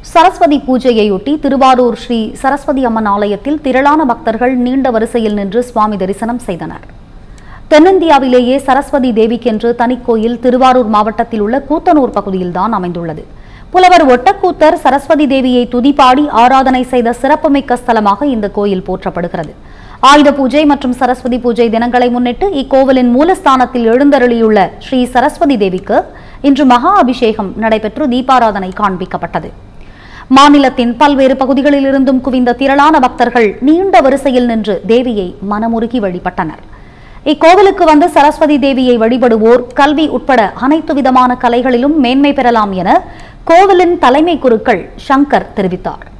சரஸ்வதி பூஜையையொட்டி திருவாரூர் ஸ்ரீ சரஸ்வதி அம்மன் ஆலயத்தில் திரளான பக்தர்கள் நீண்ட வரிசையில் நின்று சுவாமி தரிசனம் செய்தனர் தென்னிந்தியாவிலேயே சரஸ்வதி தேவிக்கென்று தனிக்கோயில் திருவாரூர் மாவட்டத்தில் உள்ள கூத்தனூர் பகுதியில்தான் அமைந்துள்ளது புலவர் ஒட்டக்கூத்தர் சரஸ்வதி தேவியை துதிபாடி ஆராதனை செய்த சிறப்புமிக்க ஸ்தலமாக இந்த கோயில் போற்றப்படுகிறது ஆயுத பூஜை மற்றும் சரஸ்வதி பூஜை தினங்களை முன்னிட்டு இக்கோவிலின் மூலஸ்தானத்தில் எழுந்தருளியுள்ள ஸ்ரீ சரஸ்வதி தேவிக்கு இன்று மகா அபிஷேகம் நடைபெற்று தீபாராதனை காண்பிக்கப்பட்டது மாநிலத்தின் பல்வேறு பகுதிகளில் இருந்தும் குவிந்த திரளான பக்தர்கள் நீண்ட வரிசையில் நின்று தேவியை மனமுருகி வழிபட்டனர் இக்கோவிலுக்கு வந்து சரஸ்வதி தேவியை வழிபடுவோர் கல்வி உட்பட அனைத்து விதமான கலைகளிலும் மேன்மை பெறலாம் என கோவிலின் தலைமை குருக்கள் சங்கர் தெரிவித்தார்